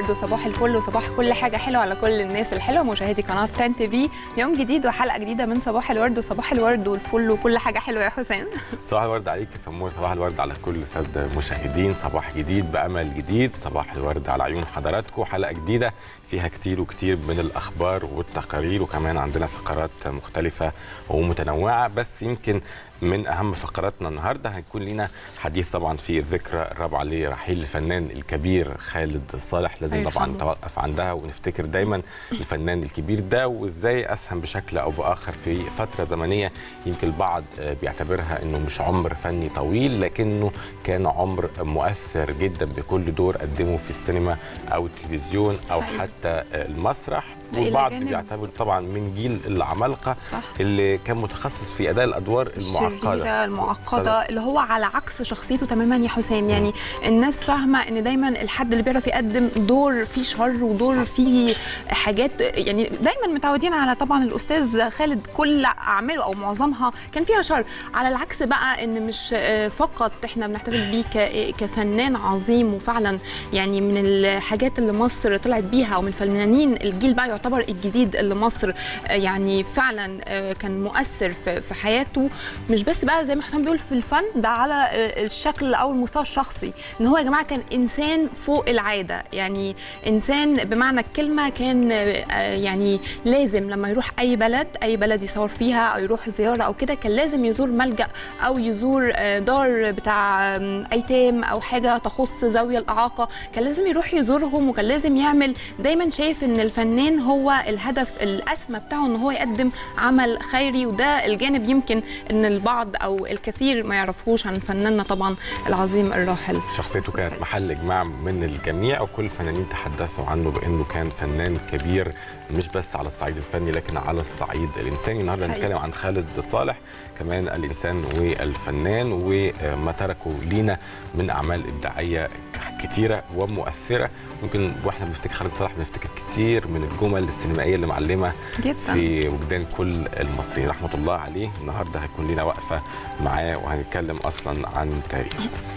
الورد وصباح الفل وصباح كل حاجه حلوه على كل الناس الحلوه مشاهدي قناه 10 تي في يوم جديد وحلقه جديده من صباح الورد وصباح الورد والفل وكل حاجه حلوه يا حسام صباح الورد عليك يا سمور صباح الورد على كل سادة مشاهدين صباح جديد بأمل جديد صباح الورد على عيون حضراتكم حلقة جديدة فيها كتير وكتير من الأخبار والتقارير وكمان عندنا فقرات مختلفة ومتنوعة بس يمكن من اهم فقراتنا النهارده هيكون لنا حديث طبعا في الذكرى الرابعه لرحيل الفنان الكبير خالد صالح لازم أيوة طبعا طبعاً. نتوقف عندها ونفتكر دايما الفنان الكبير ده وازاي اسهم بشكل او باخر في فتره زمنيه يمكن البعض آه، بيعتبرها انه مش عمر فني طويل لكنه كان عمر مؤثر جدا بكل دور قدمه في السينما او التلفزيون او حقيقي. حتى آه، المسرح ده إلى والبعض جانب- بيعتبر طبعا من جيل العمالقه صح اللي كان متخصص في اداء الادوار المعقده الشريرة المعقدة اللي هو على عكس شخصيته تماما يا حسام يعني الناس فاهمة ان دايما الحد اللي بيعرف يقدم دور فيه شر ودور فيه حاجات يعني دايما متعودين على طبعا الاستاذ خالد كل اعماله او معظمها كان فيها شر على العكس بقى ان مش آه، فقط احنا بنحتفل بيه ك- كفنان عظيم وفعلا يعني من الحاجات اللي مصر طلعت بيها ومن الفنانين الجيل بقى يعتبر الجديد اللي مصر آه، يعني فعلا آه، كان مؤثر في في حياته مش بس بقى زي ما حسام بيقول في الفن ده على آه، الشكل او المستوى الشخصي ان هو يا جماعه كان انسان فوق العاده يعني انسان بمعنى الكلمه كان آه، آه، يعني لازم لما يروح اي بلد اي بلد يصور فيها او يروح زياره او كده كان لازم يزور ملجا او يزور آه، دار بتاع آم، ايتام او حاجه تخص ذوي الاعاقه كان لازم يروح يزورهم وكان لازم يعمل دايما شايف ان الفنان هو الهدف الاسمى بتاعه ان هو يقدم عمل خيري وده الجانب يمكن ان البعض او الكثير ما يعرفوش عن فناننا طبعا العظيم الراحل شخصيته كانت محل اجماع من الجميع وكل الفنانين تحدثوا عنه بانه كان فنان كبير مش بس على الصعيد الفني لكن على الصعيد الانساني النهارده حقيقي. هنتكلم عن خالد صالح كمان الانسان والفنان وما تركوا لينا من اعمال ابداعيه كتيره ومؤثره ممكن واحنا بنفتكر خالد صالح بنفتكر كتير من الجمل السينمائيه اللي معلمه جدا في وجدان كل المصريين رحمه الله عليه النهارده هيكون لنا وقفه معاه وهنتكلم اصلا عن تاريخه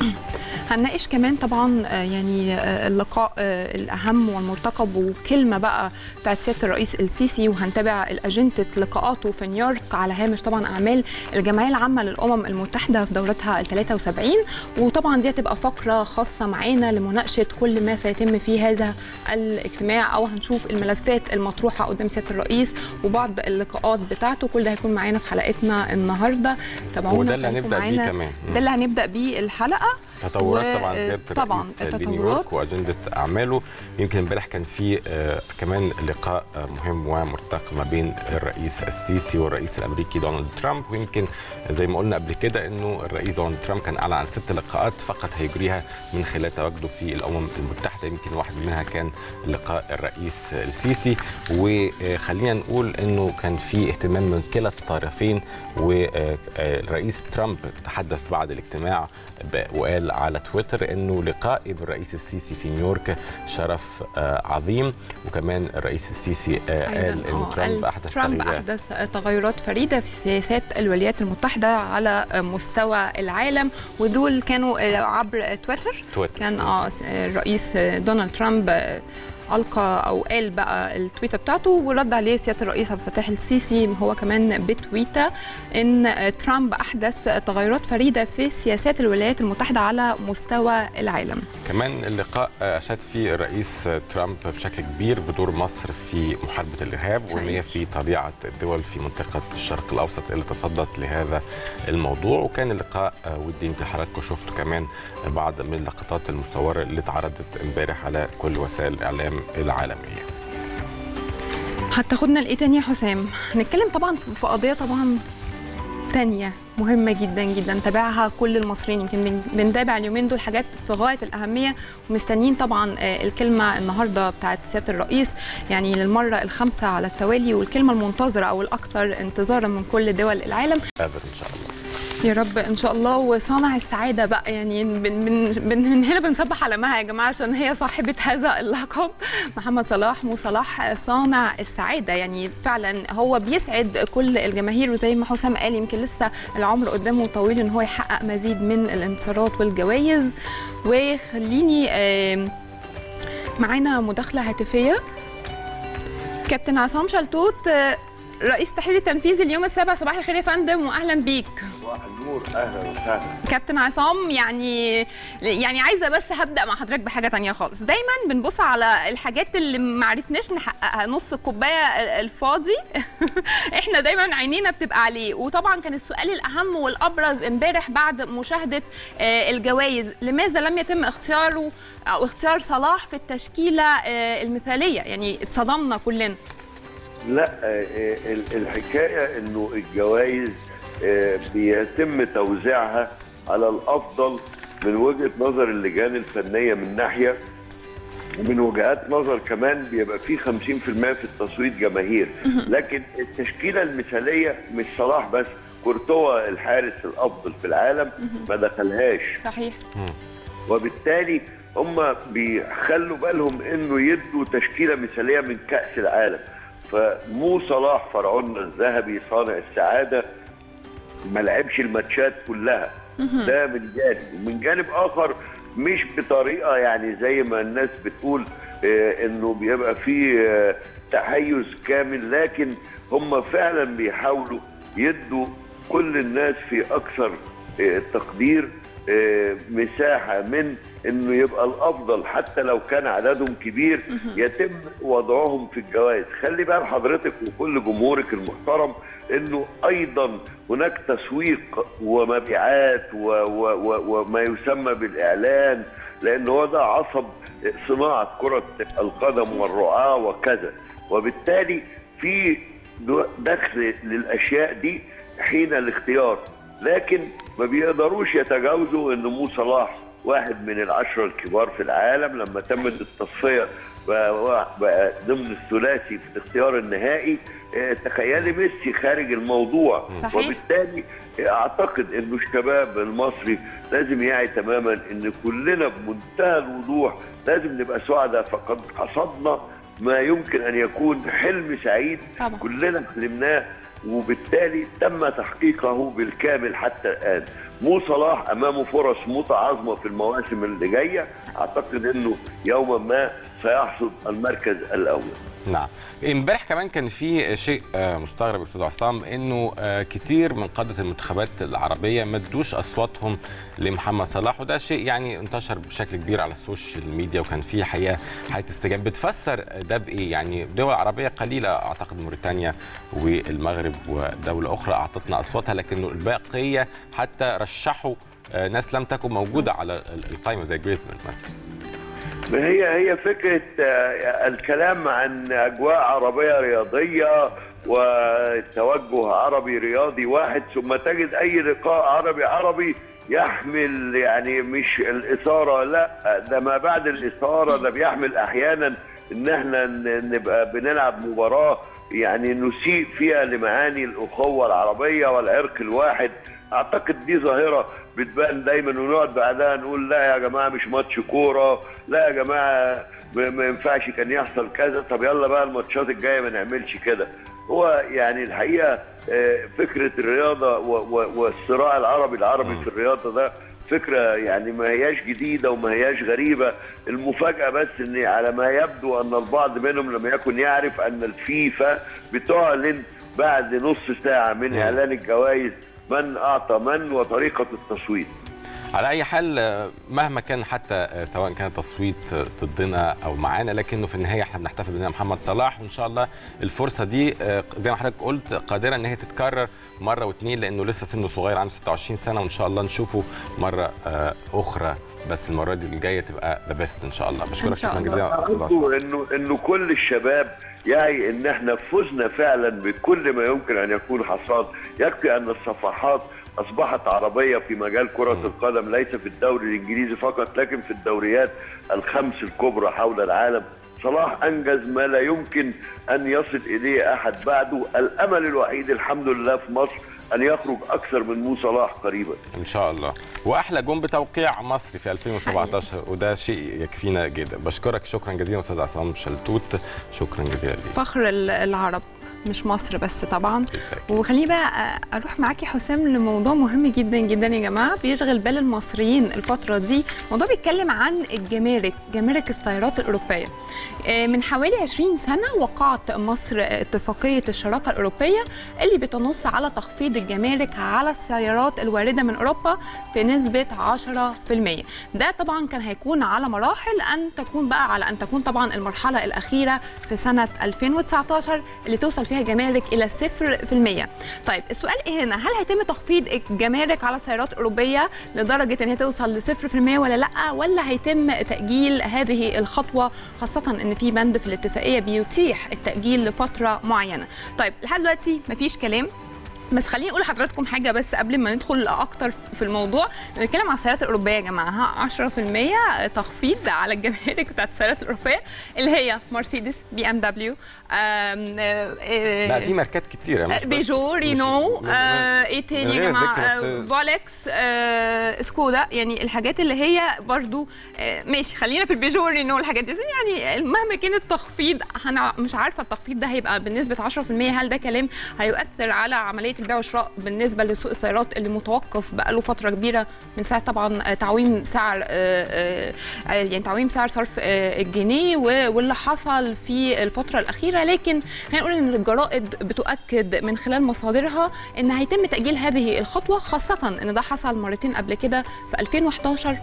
هنناقش كمان طبعا آه، يعني آه، اللقاء آه، الاهم والمرتقب وكلمه بقى بتاعت سياده الرئيس السيسي وهنتابع الاجنده لقاءاته في نيويورك على هامش طبعا اعمال الجمعيه العامه للامم المتحده في دورتها ال 73 وطبعا دي هتبقى فقره خاصه معانا لمناقشه كل ما سيتم في هذا الاجتماع او هنشوف الملفات المطروحه قدام سياده الرئيس وبعض اللقاءات بتاعته كل ده هيكون معانا في حلقتنا النهارده تابعونا وده اللي خليكم هنبدا بيه معانا. كمان ده اللي هنبدا بيه الحلقه تطورات و- طبعا زياده طبعاً الرئيس التطورات. لنيويورك واجنده اعماله يمكن امبارح كان في آه، كمان لقاء آه، مهم ومرتقب ما بين الرئيس السيسي والرئيس الامريكي دونالد ترامب ويمكن زي ما قلنا قبل كده انه الرئيس دونالد ترامب كان اعلن عن ست لقاءات فقط هيجريها من خلال تواجده في الامم المتحده يمكن واحد منها كان لقاء الرئيس السيسي وخلينا نقول انه كان في اهتمام من كلا الطرفين والرئيس ترامب تحدث بعد الاجتماع ب- وقال على تويتر انه لقائي بالرئيس السيسي في نيويورك شرف آه، عظيم وكمان الرئيس السيسي آه، قال أيضاً، انه آه، ترامب قال احدث ترامب تغييرات احدث تغيرات فريده في سياسات الولايات المتحده على مستوى العالم ودول كانوا عبر تويتر تويتر كان اه الرئيس دونالد ترامب آه، القى او قال بقى التويته بتاعته ورد عليه سياده الرئيس عبد الفتاح السيسي هو كمان بتويته ان آه، ترامب احدث تغيرات فريده في سياسات الولايات المتحده على مستوى العالم كمان اللقاء آه، اشاد فيه الرئيس آه، ترامب بشكل كبير بدور مصر في محاربه الارهاب وان حقيقي. هي في طبيعه الدول في منطقه الشرق الاوسط اللي تصدت لهذا الموضوع وكان اللقاء آه، ودي يمكن حضراتكم شفتوا كمان بعض من اللقطات المصوره اللي اتعرضت امبارح على كل وسائل الاعلام العالميه هتاخدنا لايه تاني يا حسام نتكلم طبعا في قضيه طبعا تانية مهمة جدا جدا تابعها كل المصريين يمكن بن- بنتابع اليومين دول حاجات في غاية الأهمية ومستنيين طبعا آه، الكلمة النهاردة بتاعت سيادة الرئيس يعني للمرة الخامسة على التوالي والكلمة المنتظرة أو الأكثر انتظارا من كل دول العالم قادر ان شاء الله يا رب ان شاء الله وصانع السعاده بقى يعني من من من من هنا بنسبح على مها يا جماعه عشان هي صاحبه هذا اللقب محمد صلاح مو صلاح صانع السعاده يعني فعلا هو بيسعد كل الجماهير وزي ما حسام قال يمكن لسه العمر قدامه طويل ان هو يحقق مزيد من الانتصارات والجوائز وخليني آم، معانا مداخله هاتفيه كابتن عصام شلتوت آه، رئيس تحرير التنفيذي اليوم السابع صباح الخير يا فندم واهلا بيك صباح النور اهلا وسهلا كابتن عصام يعني يعني عايزه بس هبدا مع حضرتك بحاجه تانية خالص دايما بنبص على الحاجات اللي ما عرفناش نحققها نص الكوبايه الفاضي احنا دايما عينينا بتبقى عليه وطبعا كان السؤال الاهم والابرز امبارح بعد مشاهده آه، الجوائز لماذا لم يتم اختياره او اختيار صلاح في التشكيله آه، المثاليه يعني اتصدمنا كلنا لا آه، آه، ال- الحكايه انه الجوائز آه، بيتم توزيعها على الافضل من وجهه نظر اللجان الفنيه من ناحيه ومن وجهات نظر كمان بيبقى في 50% في التصويت جماهير لكن التشكيله المثاليه مش صلاح بس كورتوا الحارس الافضل في العالم ما دخلهاش صحيح وبالتالي هم بيخلوا بالهم انه يدوا تشكيله مثاليه من كاس العالم فمو صلاح فرعوننا الذهبي صانع السعاده ما لعبش الماتشات كلها ده من جانب ومن جانب اخر مش بطريقه يعني زي ما الناس بتقول آه، انه بيبقى فيه آه، تحيز كامل لكن هم فعلا بيحاولوا يدوا كل الناس في اكثر آه، تقدير آه، مساحه من انه يبقى الافضل حتى لو كان عددهم كبير يتم وضعهم في الجوائز خلي بال حضرتك وكل جمهورك المحترم انه ايضا هناك تسويق ومبيعات و و و وما يسمى بالاعلان لان هو ده عصب صناعه كره القدم والرعاه وكذا وبالتالي في دخل للاشياء دي حين الاختيار لكن ما بيقدروش يتجاوزوا ان مو صلاح واحد من العشرة الكبار في العالم لما تمت التصفية بقى بقى ضمن الثلاثي في الاختيار النهائي اه، تخيلي ميسي خارج الموضوع صحيح. وبالتالي اعتقد انه الشباب المصري لازم يعي تماما ان كلنا بمنتهى الوضوح لازم نبقى سعداء فقد حصدنا ما يمكن ان يكون حلم سعيد طبعا. كلنا حلمناه وبالتالي تم تحقيقه بالكامل حتى الان مو صلاح امامه فرص متعاظمه في المواسم اللي جايه اعتقد انه يوما ما سيحصد المركز الاول نعم امبارح كمان كان في شيء آه، مستغرب يا استاذ عصام انه آه، كتير من قاده المنتخبات العربيه ما ادوش اصواتهم لمحمد صلاح وده شيء يعني انتشر بشكل كبير على السوشيال ميديا وكان في حقيقه حاله استجابه بتفسر ده بايه يعني دول عربيه قليله اعتقد موريتانيا والمغرب ودوله اخرى اعطتنا اصواتها لكن الباقيه حتى رشحوا آه، ناس لم تكن موجوده على القائمه زي جريزمان مثلا ما هي هي فكره آه، الكلام عن اجواء عربيه رياضيه وتوجه عربي رياضي واحد ثم تجد اي لقاء عربي عربي يحمل يعني مش الاثاره لا ده ما بعد الاثاره ده بيحمل احيانا ان احنا ن- نبقى بنلعب مباراه يعني نسيء فيها لمعاني الاخوه العربيه والعرق الواحد اعتقد دي ظاهره بتبان دايما ونقعد بعدها نقول لا يا جماعه مش ماتش كوره لا يا جماعه ما ما ينفعش كان يحصل كذا طب يلا بقى الماتشات الجايه ما نعملش كده هو يعني الحقيقه آه، فكره الرياضه و- و- والصراع العربي العربي في الرياضه ده فكره يعني ما هياش جديده وما هياش غريبه المفاجاه بس ان على ما يبدو ان البعض منهم لم يكن يعرف ان الفيفا بتعلن بعد نص ساعه من مم. اعلان الجوائز من اعطى من وطريقه التصويت على اي حال آه، مهما كان حتى آه، سواء كان التصويت آه، ضدنا او معانا لكنه في النهايه احنا بنحتفل بنا محمد صلاح وان شاء الله الفرصه دي آه، زي ما حضرتك قلت قادره ان هي تتكرر مره واثنين لانه لسه سنه صغير عنده 26 سنه وان شاء الله نشوفه مره آه، اخرى بس المره دي الجايه تبقى ذا بيست ان شاء الله بشكرك شاء شكرا الله. جزيلا أستاذ عصام. أرجو انه انه كل الشباب يعي ان احنا فزنا فعلا بكل ما يمكن ان يكون حصاد يكفي ان الصفحات اصبحت عربيه في مجال كره القدم ليس في الدوري الانجليزي فقط لكن في الدوريات الخمس الكبرى حول العالم صلاح انجز ما لا يمكن ان يصل اليه احد بعده الامل الوحيد الحمد لله في مصر ان يخرج اكثر من مو صلاح قريبا ان شاء الله واحلى جون بتوقيع مصري في 2017 وده شيء يكفينا جدا بشكرك شكرا جزيلا استاذ عصام شلتوت شكرا جزيلا ليك فخر ال- العرب مش مصر بس طبعا بالتأكيد. وخليني بقى اروح معاكي حسام لموضوع مهم جدا جدا يا جماعه بيشغل بال المصريين الفتره دي موضوع بيتكلم عن الجمارك جمارك السيارات الاوروبيه آه، من حوالي 20 سنه وقعت مصر اتفاقيه الشراكه الاوروبيه اللي بتنص على تخفيض الجمارك على السيارات الوارده من اوروبا بنسبه 10% ده طبعا كان هيكون على مراحل ان تكون بقى على ان تكون طبعا المرحله الاخيره في سنه 2019 اللي توصل فيها الجمارك الى 0% طيب السؤال ايه هنا هل هيتم تخفيض الجمارك على السيارات الاوروبيه لدرجه ان هي توصل ل 0% ولا لا ولا هيتم تاجيل هذه الخطوه خاصه ان في بند في الاتفاقيه بيتيح التاجيل لفتره معينه طيب لحد دلوقتي مفيش كلام بس خليني اقول لحضراتكم حاجه بس قبل ما ندخل اكتر في الموضوع بنتكلم على السيارات الاوروبيه يا جماعه ها 10% تخفيض على الجمارك بتاعت السيارات الاوروبيه اللي هي مرسيدس بي ام دبليو لا في ماركات كتيره مش بس- بيجو مش- رينو من- آه ايه تاني من يا غير جماعه ذكر آه بس- فولكس آه سكودا يعني الحاجات اللي هي برضو آه ماشي خلينا في البيجو رينو الحاجات دي يعني مهما كان التخفيض انا مش عارفه التخفيض ده هيبقى بنسبه 10% هل ده كلام هيؤثر على عمليه البيع والشراء بالنسبه لسوق السيارات اللي متوقف بقاله فتره كبيره من ساعه طبعا آه، تعويم سعر آه، آه، آه، يعني تعويم سعر صرف آه، الجنيه و- واللي حصل في الفتره الاخيره لكن خلينا نقول ان الجرائد بتؤكد من خلال مصادرها ان هيتم تاجيل هذه الخطوه خاصه ان ده حصل مرتين قبل كده في 2011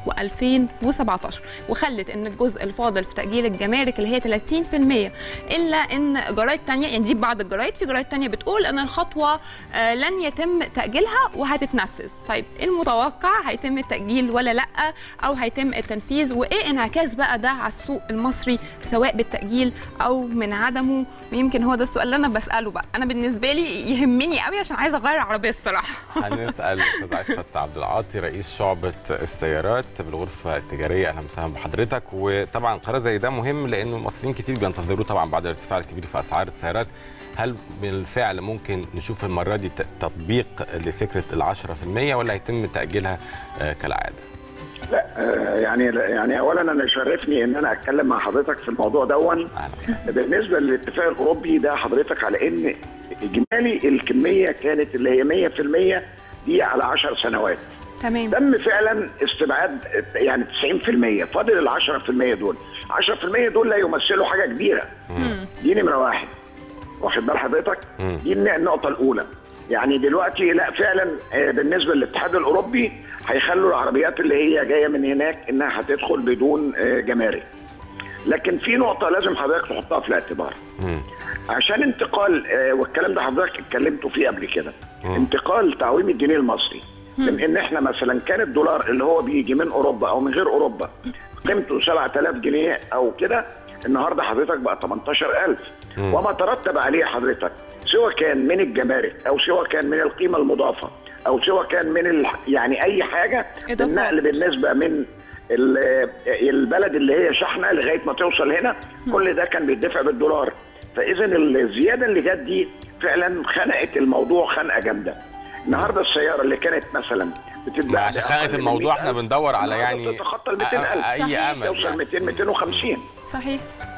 و2017 وخلت ان الجزء الفاضل في تاجيل الجمارك اللي هي 30% الا ان جرايد تانية يعني دي بعض الجرايد في جرايد تانية بتقول ان الخطوه آه، لن يتم تاجيلها وهتتنفذ طيب إيه المتوقع هيتم التاجيل ولا لا او هيتم التنفيذ وايه انعكاس بقى ده على السوق المصري سواء بالتاجيل او من عدمه ويمكن هو ده السؤال اللي انا بساله بقى انا بالنسبه لي يهمني قوي عشان عايزه اغير العربيه الصراحه هنسال استاذ عفت عبد العاطي رئيس شعبه السيارات بالغرفه التجاريه اهلا وسهلا بحضرتك وطبعا قرار زي ده مهم لانه المصريين كتير بينتظروه طبعا بعد الارتفاع الكبير في اسعار السيارات هل بالفعل ممكن نشوف المره دي ت- تطبيق لفكره ال 10% ولا هيتم تاجيلها آه، كالعاده؟ لا آه، يعني يعني اولا انا يشرفني ان انا اتكلم مع حضرتك في الموضوع دون اهلا بالنسبه للاتفاق الاوروبي ده حضرتك على ان اجمالي الكميه كانت اللي هي 100% دي على 10 سنوات تمام تم فعلا استبعاد يعني 90% فاضل ال 10% دول 10% دول لا يمثلوا حاجه كبيره دي نمره واحد واخد بال حضرتك مم. دي الن- النقطه الاولى يعني دلوقتي لا فعلا آه، بالنسبه للاتحاد الاوروبي هيخلوا العربيات اللي هي جايه من هناك انها هتدخل بدون آه، جمارك لكن في نقطه لازم حضرتك تحطها في الاعتبار مم. عشان انتقال آه، والكلام ده حضرتك اتكلمتوا فيه قبل كده مم. انتقال تعويم الجنيه المصري من ان احنا مثلا كان الدولار اللي هو بيجي من اوروبا او من غير اوروبا قيمته 7000 جنيه او كده النهارده حضرتك بقى 18000 مم. وما ترتب عليه حضرتك سواء كان من الجمارك او سواء كان من القيمه المضافه او سواء كان من ال... يعني اي حاجه إضافات. النقل بالنسبه من ال- البلد اللي هي شحنه لغايه ما توصل هنا كل ده كان بيدفع بالدولار فاذا الزياده اللي جت دي فعلا خنقت الموضوع خنقه جامده النهارده السياره اللي كانت مثلا بتتباع عشان بأقل خانه من الموضوع 100,000 احنا بندور على النهاردة يعني بتتخطى ال أ- 200,000 اي صحيح. امل توصل يعني. 200 250 صحيح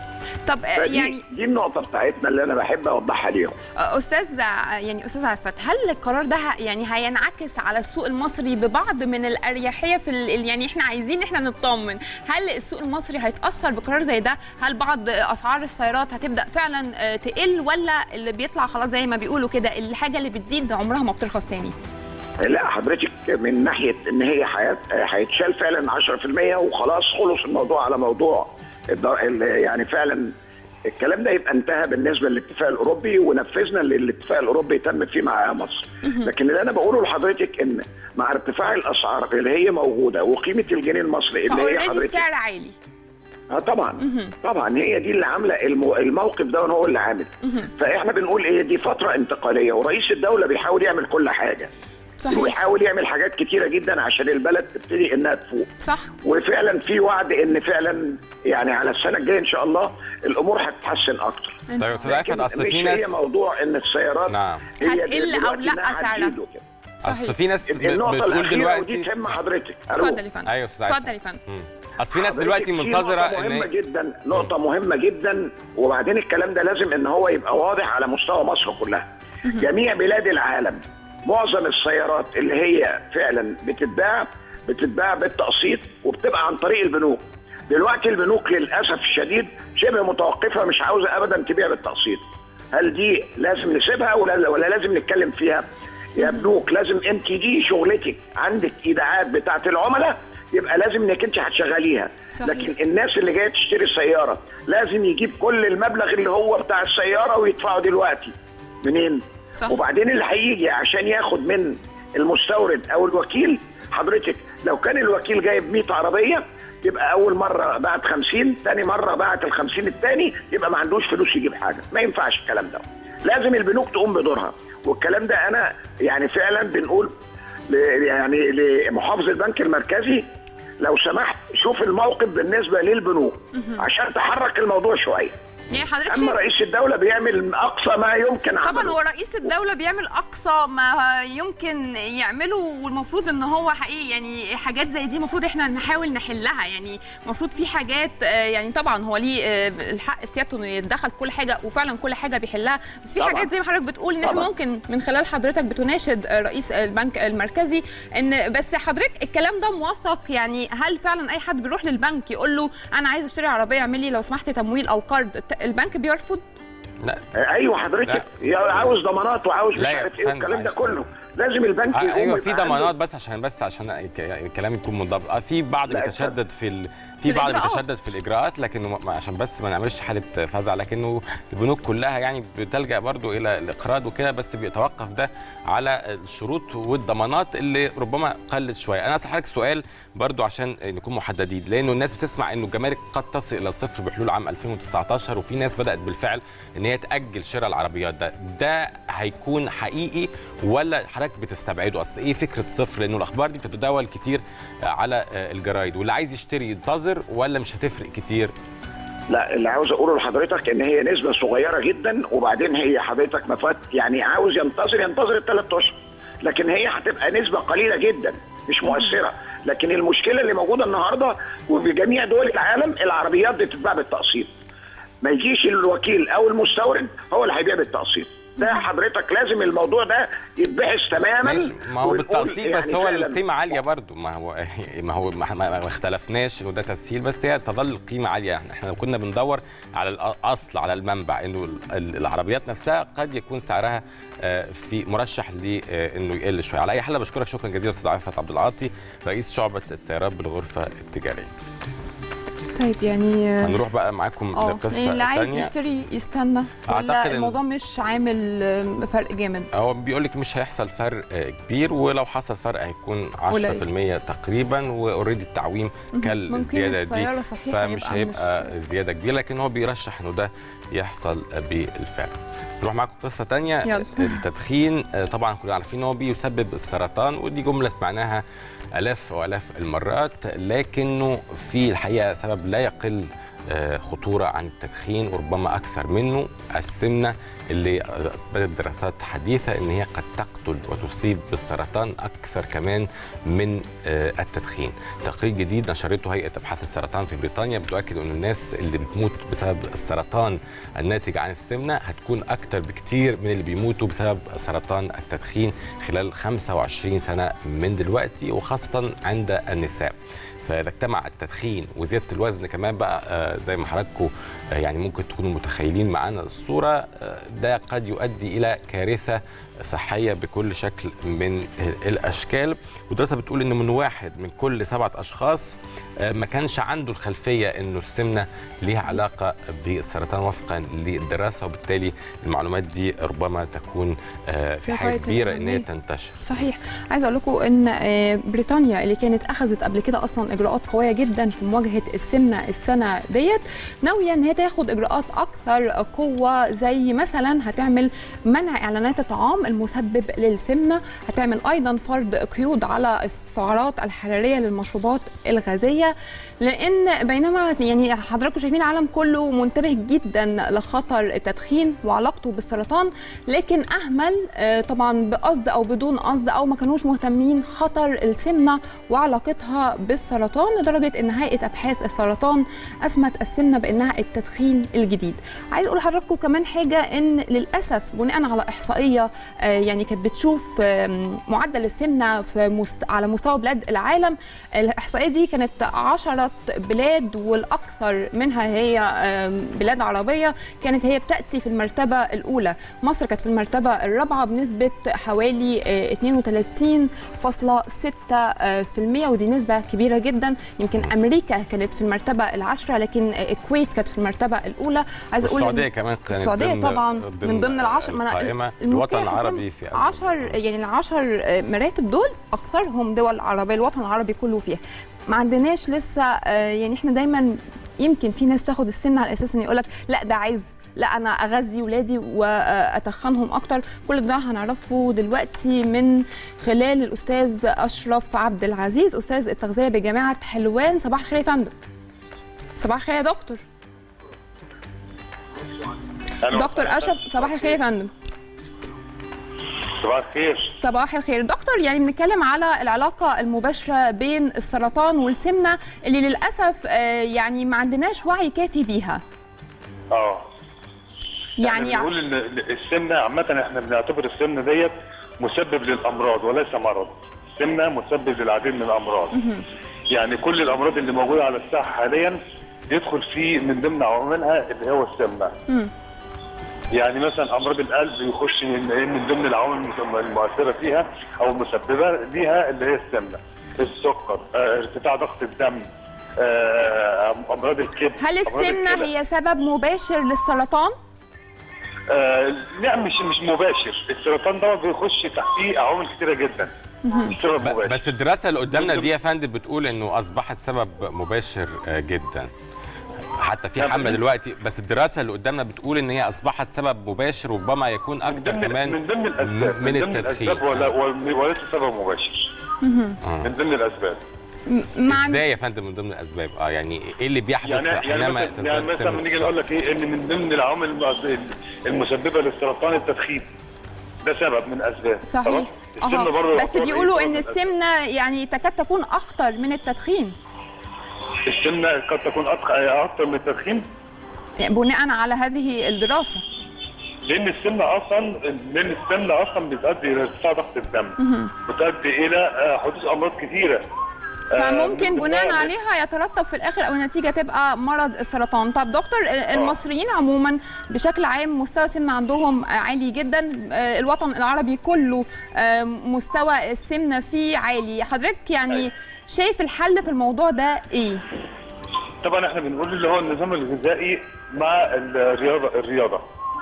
طب آه، فدي يعني دي النقطه بتاعتنا اللي انا بحب اوضحها ليهم استاذ يعني استاذ عفت هل القرار ده ه- يعني هينعكس على السوق المصري ببعض من الاريحيه في ال- يعني احنا عايزين احنا نطمن هل السوق المصري هيتاثر بقرار زي ده هل بعض اسعار السيارات هتبدا فعلا آه، تقل ولا اللي بيطلع خلاص زي ما بيقولوا كده الحاجه اللي بتزيد عمرها ما بترخص تاني لا حضرتك من ناحيه ان هي حيات هيتشال فعلا 10% وخلاص خلص الموضوع على موضوع الدر- ال- يعني فعلا الكلام ده يبقى انتهى بالنسبه للاتفاق الاوروبي ونفذنا اللي الاتفاق الاوروبي تم فيه مع مصر لكن اللي انا بقوله لحضرتك ان مع ارتفاع الاسعار اللي هي موجوده وقيمه الجنيه المصري اللي هي فاوريدي حضرتك السعر عالي اه طبعا طبعا هي دي اللي عامله المو... الموقف ده هو اللي عامل فاحنا بنقول ايه دي فتره انتقاليه ورئيس الدوله بيحاول يعمل كل حاجه صحيح ويحاول يعمل حاجات كتيره جدا عشان البلد تبتدي انها تفوق صح وفعلا في وعد ان فعلا يعني على السنه الجايه ان شاء الله الامور هتتحسن اكتر إن طيب شاء استاذ عفت لكن اصل مش في هي ناس موضوع ان السيارات نعم هي هتقل أو دلوقتي لأ إنها سعرها. هتزيد وكده. اصل في ناس ب- النقطه بتقول الاخيره ودي دلوقتي تهم حضرتك ألو. اتفضل يا فندم ايوه يا استاذ عايز. اتفضل يا فندم مم. اصل في ناس حضرتك دلوقتي في منتظره نقطة ان مهمة هي- جدا نقطة مهمة جدا وبعدين الكلام ده لازم ان هو يبقى واضح على مستوى مصر كلها. جميع بلاد العالم معظم السيارات اللي هي فعلا بتتباع بتتباع بالتقسيط وبتبقى عن طريق البنوك. دلوقتي البنوك للاسف الشديد شبه متوقفة مش عاوزة ابدا تبيع بالتقسيط. هل دي لازم نسيبها ولا ولا لازم نتكلم فيها؟ يا بنوك لازم انت دي شغلتك عندك ايداعات بتاعت العملاء يبقى لازم انك انت هتشغليها صحيح. لكن الناس اللي جايه تشتري السياره لازم يجيب كل المبلغ اللي هو بتاع السياره ويدفعه دلوقتي منين صح. وبعدين اللي هيجي عشان ياخد من المستورد او الوكيل حضرتك لو كان الوكيل جايب 100 عربيه يبقى اول مره بعت 50 ثاني مره بعت ال 50 الثاني يبقى ما عندوش فلوس يجيب حاجه ما ينفعش الكلام ده لازم البنوك تقوم بدورها والكلام ده انا يعني فعلا بنقول ل- يعني لمحافظ البنك المركزي لو سمحت شوف الموقف بالنسبه للبنوك عشان تحرك الموضوع شويه يعني حضرتك اما شايف رئيس الدوله بيعمل اقصى ما يمكن طبعا عمله هو رئيس الدولة بيعمل أقصى ما يمكن يعمله والمفروض إن هو حقيقي يعني حاجات زي دي المفروض إحنا نحاول نحلها يعني المفروض في حاجات آه، يعني طبعا هو ليه آه، الحق سيادته إنه يتدخل في كل حاجة وفعلا كل حاجة بيحلها بس في طبعاً. حاجات زي ما حضرتك بتقول إن إحنا طبعاً. ممكن من خلال حضرتك بتناشد آه، رئيس البنك المركزي إن بس حضرتك الكلام ده موثق يعني هل فعلا أي حد بيروح للبنك يقول له أنا عايز أشتري عربية اعمل لي لو سمحت تمويل أو قرض البنك بيرفض لا ايوه حضرتك يا عاوز ضمانات وعاوز مش لا يا عارف ايه فندم، والكلام ده عايز- كله لازم البنك آه يقوم ايوه في يبقى عنده- ضمانات بس عشان بس عشان الك- الكلام يكون منضبط آه في بعض لا، بيتشدد في ال... في في بعض الإجراءات. بيتشدد في الاجراءات لكنه ما- عشان بس ما نعملش حاله فزع لكنه البنوك كلها يعني بتلجا برضو الى الاقراض وكده بس بيتوقف ده على الشروط والضمانات اللي ربما قلت شويه انا اسال حضرتك سؤال برضو عشان نكون محددين لانه الناس بتسمع انه الجمارك قد تصل الى الصفر بحلول عام 2019 وفي ناس بدات بالفعل ان هي تاجل شراء العربيات ده ده هيكون حقيقي ولا حضرتك بتستبعده اصل ايه فكره صفر لانه الاخبار دي بتتداول كتير على الجرايد واللي عايز يشتري ينتظر ولا مش هتفرق كتير لا اللي عاوز اقوله لحضرتك ان هي نسبه صغيره جدا وبعدين هي حضرتك ما فات يعني عاوز ينتظر ينتظر الثلاث اشهر لكن هي هتبقى نسبه قليله جدا مش مؤثره لكن المشكله اللي موجوده النهارده وفي جميع دول العالم العربيات بتتباع بالتقسيط ما يجيش الوكيل او المستورد هو اللي هيبيع بالتقسيط ده حضرتك لازم الموضوع ده يتبحث تماما ماشي ما هو ونقول بالتقسيط بس يعني هو فعلاً القيمه عاليه برضو ما هو ما هو ما, ما ما اختلفناش انه ده تسهيل بس هي تظل القيمه عاليه احنا احنا لو كنا بندور على الاصل على المنبع انه ال- ال- العربيات نفسها قد يكون سعرها آه، في مرشح لانه يقل شويه على اي حال بشكرك شكرا جزيلا استاذ عفت عبد العاطي رئيس شعبه السيارات بالغرفه التجاريه طيب يعني هنروح بقى معاكم اه لقصه يعني اللي عايز تانية. يشتري يستنى أعتقد ولا إن- الموضوع مش عامل آم، فرق جامد هو بيقول لك مش هيحصل فرق آه، كبير ولو حصل فرق هيكون 10% تقريبا واوريدي التعويم كل ممكن الزياده دي السيارة صحيح فمش هيبقى هيبقى زياده كبيره لكن هو بيرشح انه ده يحصل بالفعل نروح معاكم قصه تانية يلا. التدخين آه، طبعا كلنا عارفين ان هو بيسبب السرطان ودي جمله سمعناها الاف والاف المرات لكنه في الحقيقه سبب لا يقل آه، خطوره عن التدخين وربما اكثر منه السمنه اللي اثبتت دراسات حديثه ان هي قد تقتل وتصيب بالسرطان اكثر كمان من آه، التدخين. تقرير جديد نشرته هيئه ابحاث السرطان في بريطانيا بتؤكد ان الناس اللي بتموت بسبب السرطان الناتج عن السمنه هتكون اكثر بكثير من اللي بيموتوا بسبب سرطان التدخين خلال 25 سنه من دلوقتي وخاصه عند النساء. فاذا اجتمع التدخين وزياده الوزن كمان بقى آه، زي ما حضراتكم آه، يعني ممكن تكونوا متخيلين معانا الصوره آه، ده قد يؤدي الى كارثه صحيه بكل شكل من الاشكال ودراسه بتقول ان من واحد من كل سبعه اشخاص آه، ما كانش عنده الخلفيه انه السمنه ليها علاقه بالسرطان وفقا للدراسه وبالتالي المعلومات دي ربما تكون آه، في في حاجه غاية كبيره ان هي الأهمية. تنتشر صحيح عايزه اقول لكم ان آه، بريطانيا اللي كانت اخذت قبل كده اصلا اجراءات قويه جدا في مواجهه السمنه السنه ديت ناويه ان هي تاخد اجراءات اكثر قوه زي مثلا هتعمل منع اعلانات الطعام الطعام المسبب للسمنه هتعمل ايضا فرض قيود على السعرات الحراريه للمشروبات الغازيه لان بينما يعني حضراتكم شايفين العالم كله منتبه جدا لخطر التدخين وعلاقته بالسرطان لكن اهمل آه، طبعا بقصد او بدون قصد او ما كانوش مهتمين خطر السمنه وعلاقتها بالسرطان لدرجه ان هيئه ابحاث السرطان اسمت السمنه بانها التدخين الجديد عايز اقول لحضراتكم كمان حاجه ان للاسف بناء على احصائيه آه، يعني كانت بتشوف آم، معدل السمنه في مست... على مستوى بلاد العالم الاحصائيه دي كانت 10 بلاد والاكثر منها هي آم، بلاد عربيه كانت هي بتاتي في المرتبه الاولى مصر كانت في المرتبه الرابعه بنسبه حوالي آه، 32.6% ودي نسبه كبيره جدا يمكن امريكا كانت في المرتبه العاشره لكن آه، الكويت كانت في المرتبه الاولى عايز اقول إن- السعوديه كمان كانت السعوديه ضمن- طبعا من ضمن العشر ما أنا- القائمه المشكلة الوطن يا حسام العربي في أزمة. 10 يعني العشر مراتب دول اكثرهم دول عربيه الوطن العربي كله فيها ما عندناش لسه آه، يعني احنا دايما يمكن في ناس تاخد السن على اساس ان يقول لك لا ده عايز لا انا اغذي ولادي واتخنهم اكتر كل ده هنعرفه دلوقتي من خلال الاستاذ اشرف عبد العزيز استاذ التغذيه بجامعه حلوان صباح الخير يا فندم صباح الخير يا دكتور دكتور اشرف صباح الخير يا فندم صباح الخير صباح الخير دكتور يعني بنتكلم على العلاقة المباشرة بين السرطان والسمنة اللي للأسف آه، يعني ما عندناش وعي كافي بيها اه يعني يعني بنقول ان السمنه عامه احنا بنعتبر السمنه ديت مسبب للامراض وليس مرض السمنه مسبب للعديد من الامراض يعني كل الامراض اللي موجوده على الساحه حاليا يدخل في من ضمن عواملها اللي هو السمنه مم. يعني مثلا امراض القلب يخش من من ضمن العوامل المؤثره فيها او المسببه ليها اللي هي السمنه السكر آه، ارتفاع ضغط الدم آه، امراض الكبد هل أمراض السمنة الكلى. هي سبب مباشر للسرطان؟ آه لا مش مش مباشر السرطان ده بيخش تحتيه عوامل كتيره جدا مش سبب ب- مباشر بس الدراسه اللي قدامنا دي يا فندم بتقول انه اصبحت سبب مباشر آه، جدا حتى في طب حمله من- دلوقتي بس الدراسه اللي قدامنا بتقول ان هي اصبحت سبب مباشر وربما يكون من اكتر ضمن كمان من ضمن الاسباب من ضمن التدخين الاسباب ولا ولا- وليس سبب مباشر من ضمن الاسباب م- ما عند- ازاي يا فندم من ضمن الاسباب اه يعني ايه اللي بيحدث يعني يعني حينما مثلا تزداد يعني مثلا سن لما نيجي الشخص؟ نقول لك ايه ان من ضمن العوامل المؤث- المسببه للسرطان التدخين ده سبب من اسباب صحيح خلاص؟ السمنة أها. برضه بس يعتبر بيقولوا إيه ان سبب من الأسباب. السمنة يعني تكاد تكون أخطر من التدخين السمنه قد تكون أضخ- اكثر من التدخين يعني بناء على هذه الدراسة لان السمنه اصلا لان السمنه اصلا بتؤدي الى ارتفاع ضغط الدم بتؤدي الى آه، حدوث امراض كثيره آه، فممكن من بناء ضمنها- عليها يترتب في الاخر او النتيجه تبقى مرض السرطان طب دكتور المصريين عموما بشكل عام مستوى السمنه عندهم عالي جدا آه، الوطن العربي كله آه، مستوى السمنه فيه عالي حضرتك يعني أيوة. شايف الحل في الموضوع ده ايه طبعا احنا بنقول اللي هو النظام الغذائي مع الرياضه الرياضه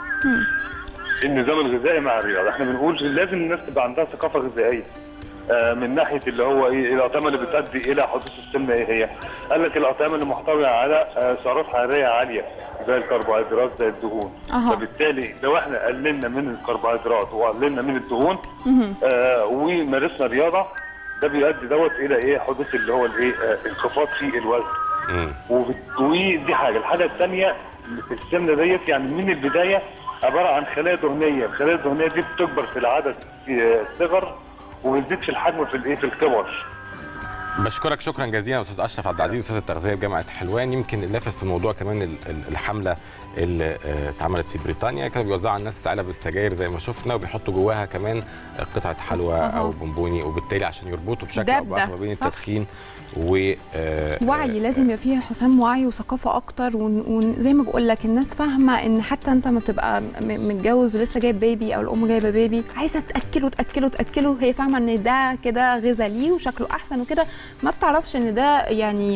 النظام الغذائي مع الرياضه احنا بنقول لازم الناس تبقى عندها ثقافه غذائيه آه، من ناحيه اللي هو ايه الاطعمه اللي بتؤدي الى حدوث السمنه ايه هي؟ قال لك الاطعمه اللي محتويه على آه، سعرات حراريه عاليه زي الكربوهيدرات زي الدهون أها. فبالتالي لو احنا قللنا من الكربوهيدرات وقللنا من الدهون آه ومارسنا رياضه ده بيؤدي دوت الى ايه حدوث اللي هو الايه آه، انخفاض في الوزن مم. وبت- ودي حاجه الحاجه الثانيه السمنه ديت يعني من البدايه عباره عن خلايا دهنيه الخلايا الدهنيه دي بتكبر في العدد في الصغر وبتزيد في الحجم في الايه في الكبر بشكرك شكرا جزيلا استاذ اشرف عبد العزيز استاذ التغذيه بجامعه حلوان يمكن اللافت في الموضوع كمان ال- ال- الحمله اللي آه، اتعملت في بريطانيا كانوا بيوزعوا على الناس علب السجاير زي ما شفنا وبيحطوا جواها كمان قطعه حلوى أها. او بونبوني وبالتالي عشان يربطوا بشكل ده او باخر ما بده، بين صح. التدخين و آه، وعي آه، لازم يبقى فيه حسام وعي وثقافه اكتر وزي ما بقول لك الناس فاهمه ان حتى انت ما بتبقى م- متجوز ولسه جايب بيبي او الام جايبه بيبي عايزه تاكله تاكله تاكله هي فاهمه ان ده كده غذاء ليه وشكله احسن وكده ما بتعرفش ان ده يعني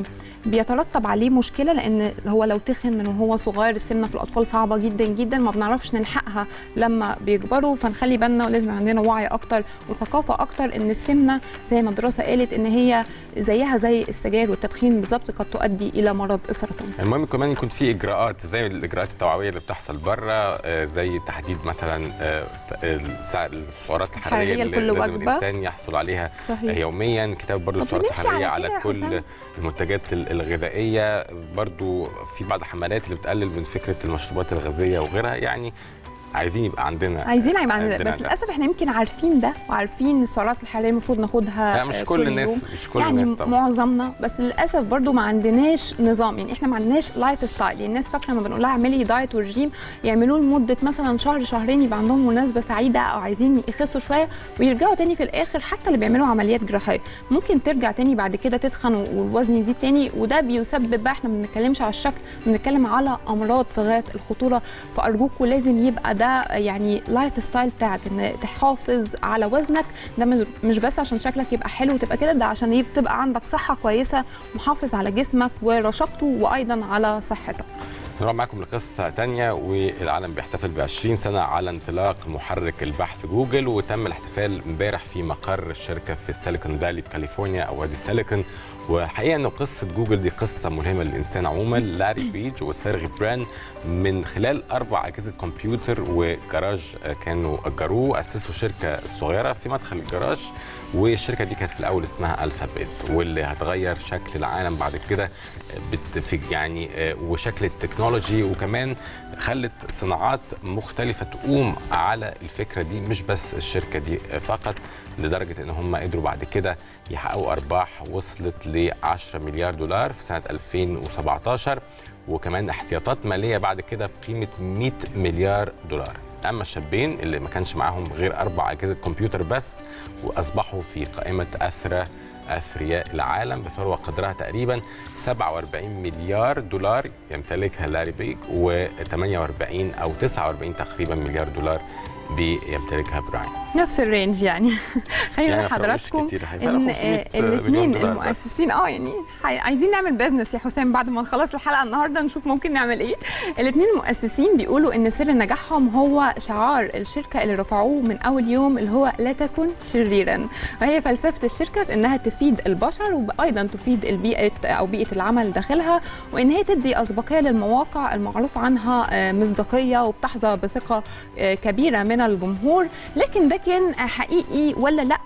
بيترتب عليه مشكله لان هو لو تخن من وهو صغير السمنه في الاطفال صعبه جدا جدا ما بنعرفش نلحقها لما بيكبروا فنخلي بالنا ولازم عندنا وعي اكتر وثقافه اكتر ان السمنه زي ما الدراسه قالت ان هي زيها زي السجاير والتدخين بالظبط قد تؤدي الى مرض السرطان المهم كمان يكون في اجراءات زي الاجراءات التوعويه اللي بتحصل بره آه، زي تحديد مثلا آه، ت- السعر السعرات الحراريه حرارية اللي لكل لازم وجبة. الانسان يحصل عليها صحيح يوميا كتاب برضو طب السعرات بنمشي الحراريه على على كده يا كل حسام؟ المنتجات ال- الغذائيه برضو في بعض الحملات اللي بتقلل من فكره المشروبات الغازيه وغيرها يعني عايزين يبقى عندنا عايزين يبقى عندنا عندنا بس ده. للاسف احنا يمكن عارفين ده وعارفين السعرات الحراريه المفروض ناخدها لا مش آه، كل يوم. الناس مش كل يعني الناس طبعا معظمنا بس للاسف برضو ما عندناش نظام يعني احنا ما عندناش لايف ستايل يعني الناس فاكره لما بنقول لها اعملي دايت ورجيم يعملوه لمده مثلا شهر شهرين يبقى عندهم مناسبه سعيده او عايزين يخسوا شويه ويرجعوا تاني في الاخر حتى اللي بيعملوا عمليات جراحيه ممكن ترجع تاني بعد كده تتخن والوزن يزيد تاني وده بيسبب بقى احنا ما بنتكلمش على الشكل بنتكلم على امراض في غايه الخطوره فارجوكوا لازم يبقى ده يعني لايف ستايل بتاعك ان تحافظ على وزنك ده مش- مش بس عشان شكلك يبقى حلو وتبقى كده ده عشان يب- تبقى عندك صحه كويسه محافظ على جسمك ورشاقته وايضا على صحتك نروح معاكم لقصة تانية والعالم بيحتفل ب 20 سنة على انطلاق محرك البحث جوجل وتم الاحتفال امبارح في مقر الشركة في السيليكون فالي بكاليفورنيا أو وادي سيليكون وحقيقة أن قصة جوجل دي قصة ملهمة للإنسان عموما لاري بيج وسيرغي بران من خلال أربع أجهزة كمبيوتر وجراج كانوا أجروه أسسوا شركة صغيرة في مدخل الجراج والشركة دي كانت في الأول اسمها ألفابيت واللي هتغير شكل العالم بعد كده بت- في يعني آه، وشكل التكنولوجي وكمان خلت صناعات مختلفة تقوم على الفكرة دي مش بس الشركة دي فقط لدرجة ان هم قدروا بعد كده يحققوا ارباح وصلت ل 10 مليار دولار في سنة 2017 وكمان احتياطات مالية بعد كده بقيمة 100 مليار دولار اما الشابين اللي ما كانش معاهم غير اربع اجهزه كمبيوتر بس واصبحوا في قائمه اثرى اثرياء العالم بثروه قدرها تقريبا 47 مليار دولار يمتلكها لاري بيج و48 او 49 تقريبا مليار دولار بيمتلكها براين نفس الرينج يعني خلينا يعني نقول ما فرقوش لحضراتكم كتير، هيفرقوا ان 500 الاثنين مليون دولار بس. المؤسسين اه يعني حي- عايزين نعمل بزنس يا حسام بعد ما نخلص الحلقه النهارده نشوف ممكن نعمل ايه الاثنين المؤسسين بيقولوا ان سر نجاحهم هو شعار الشركه اللي رفعوه من اول يوم اللي هو لا تكن شريرا وهي فلسفه الشركه في انها تفيد البشر وايضا تفيد البيئه او بيئه العمل داخلها وان هي تدي اسبقيه للمواقع المعروف عنها آه، مصداقيه وبتحظى بثقه آه، كبيره من الجمهور لكن ده كان حقيقي ولا لا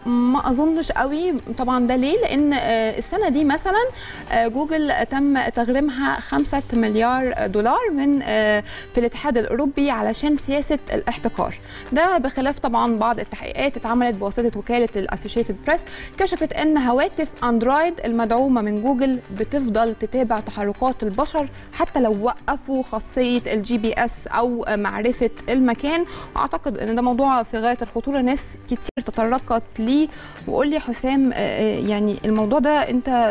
ما اظنش قوي طبعا ده ليه لان آه، السنه دي مثلا آه، جوجل تم تغريمها 5 مليار دولار من آه، في الاتحاد الاوروبي علشان سياسه الاحتكار ده بخلاف طبعا بعض التحقيقات اتعملت بواسطه وكاله الاسوشيتد بريس كشفت ان هواتف اندرويد المدعومه من جوجل بتفضل تتابع تحركات البشر حتى لو وقفوا خاصيه الجي بي اس او معرفه المكان واعتقد ان ده موضوع في غايه الخطوره ناس كتير تطرقت ليه وقول لي يا حسام آه، آه، يعني الموضوع ده انت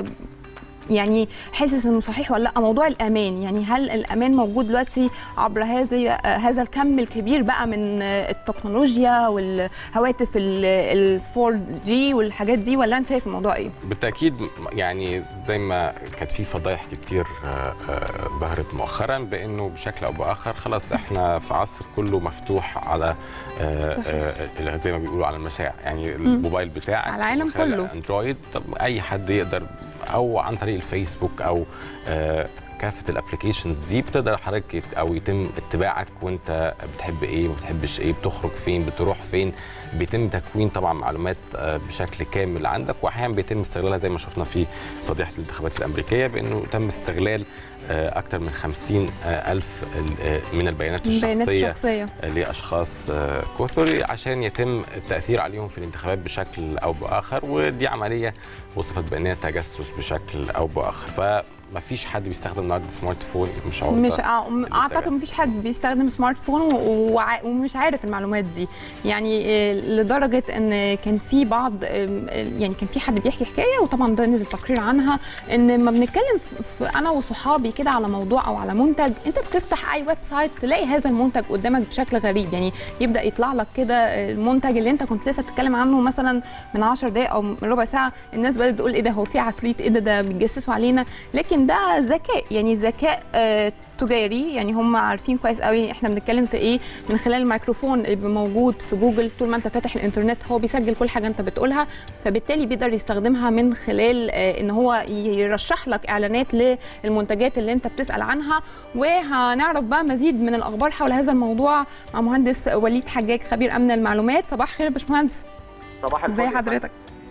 يعني حاسس انه صحيح ولا لا موضوع الامان يعني هل الامان موجود دلوقتي عبر هذه آه، هذا الكم الكبير بقى من آه، التكنولوجيا والهواتف ال 4 جي والحاجات دي ولا انت شايف الموضوع ايه؟ بالتاكيد يعني زي ما كانت في فضايح كتير آه، آه، ظهرت مؤخرا بانه بشكل او باخر خلاص احنا في عصر كله مفتوح على آه، صحيح. آه، زي ما بيقولوا على المشاع يعني الموبايل بتاعك على العالم من خلال كله. اندرويد طب اي حد يقدر او عن طريق الفيسبوك او آه، كافه الابلكيشنز دي بتقدر حضرتك يت- او يتم اتباعك وانت بتحب ايه ما بتحبش ايه بتخرج فين بتروح فين بيتم تكوين طبعا معلومات آه، بشكل كامل عندك واحيانا بيتم استغلالها زي ما شفنا في فضيحه الانتخابات الامريكيه بانه تم استغلال آه، اكثر من 50 آه، الف ال- آه، من البيانات البيانات الشخصيه الشخصيه لاشخاص آه، كثر عشان يتم التاثير عليهم في الانتخابات بشكل او باخر ودي عمليه وصفت بانها تجسس بشكل او باخر ما فيش حد بيستخدم النهارده سمارت فون مش عارف مش آه، م- اعتقد مفيش حد بيستخدم سمارت فون و- وع- ومش عارف المعلومات دي يعني آه، لدرجه ان كان في بعض آم، يعني كان في حد بيحكي حكايه وطبعا ده نزل تقرير عنها ان لما بنتكلم في- في انا وصحابي كده على موضوع او على منتج انت بتفتح اي ويب سايت تلاقي هذا المنتج قدامك بشكل غريب يعني يبدا يطلع لك كده المنتج اللي انت كنت لسه بتتكلم عنه مثلا من 10 دقائق او من ربع ساعه الناس بدات تقول ايه ده هو في عفريت ايه ده ده بيتجسسوا علينا لكن ده ذكاء يعني ذكاء آه، تجاري يعني هم عارفين كويس قوي احنا بنتكلم في ايه من خلال الميكروفون اللي بيبقى موجود في جوجل طول ما انت فاتح الانترنت هو بيسجل كل حاجه انت بتقولها فبالتالي بيقدر يستخدمها من خلال آه، ان هو يرشح لك اعلانات للمنتجات اللي انت بتسال عنها وهنعرف بقى مزيد من الاخبار حول هذا الموضوع مع مهندس وليد حجاج خبير امن المعلومات صباح الخير يا باشمهندس صباح الفل ازي حضرتك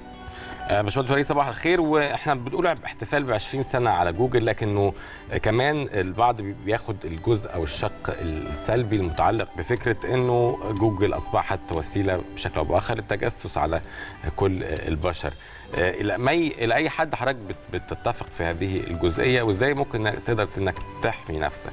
آه، باشمهندس وليد صباح الخير واحنا بنقول احتفال ب 20 سنه على جوجل لكنه آه، كمان البعض بي- بياخد الجزء او الشق السلبي المتعلق بفكره انه جوجل اصبحت وسيله بشكل او باخر للتجسس على كل آه، البشر. آه، الى مي الى اي حد حضرتك بت- بتتفق في هذه الجزئيه وازاي ممكن إنك تقدر انك تحمي نفسك؟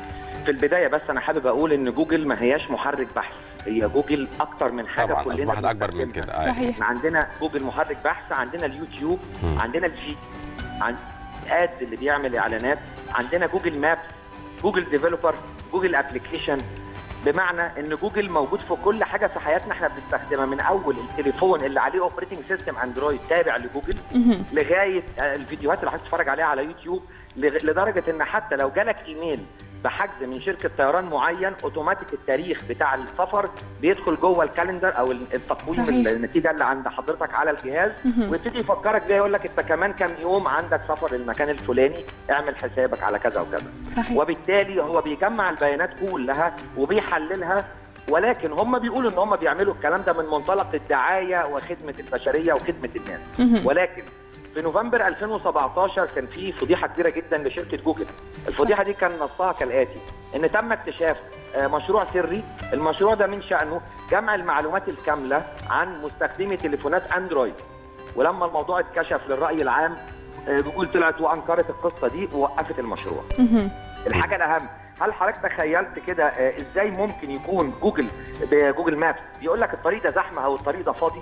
في البدايه بس انا حابب اقول ان جوجل ما هياش محرك بحث هي جوجل اكتر من حاجه طبعا كلنا اصبحت اكبر من بنستخدمها. كده آه. صحيح. احنا عندنا جوجل محرك بحث عندنا اليوتيوب مم. عندنا الفيديو عن اد اللي بيعمل اعلانات عندنا جوجل مابس جوجل ديفلوبر جوجل ابلكيشن بمعنى ان جوجل موجود في كل حاجه في حياتنا احنا بنستخدمها من اول التليفون اللي عليه اوبريتنج سيستم اندرويد تابع لجوجل مهم. لغايه آه، الفيديوهات اللي حضرتك تتفرج عليها على يوتيوب لغ- لدرجه ان حتى لو جالك ايميل بحجز من شركه طيران معين اوتوماتيك التاريخ بتاع السفر بيدخل جوه الكالندر او التقويم صحيح. النتيجه اللي عند حضرتك على الجهاز مهم. ويبتدي يفكرك بيه يقول لك انت كمان كام يوم عندك سفر للمكان الفلاني اعمل حسابك على كذا وكذا صحيح وبالتالي هو بيجمع البيانات كلها وبيحللها ولكن هم بيقولوا ان هم بيعملوا الكلام ده من منطلق الدعايه وخدمه البشريه وخدمه الناس مهم. ولكن في نوفمبر 2017 كان في فضيحه كبيره جدا لشركه جوجل الفضيحه دي كان نصها كالاتي ان تم اكتشاف آه، مشروع سري المشروع ده من شانه جمع المعلومات الكامله عن مستخدمي تليفونات اندرويد ولما الموضوع اتكشف للراي العام آه، جوجل طلعت وانكرت القصه دي ووقفت المشروع مهم. الحاجه الاهم هل حضرتك تخيلت كده آه، ازاي ممكن يكون جوجل بجوجل مابس بيقول لك الطريق ده زحمه او الطريق ده فاضي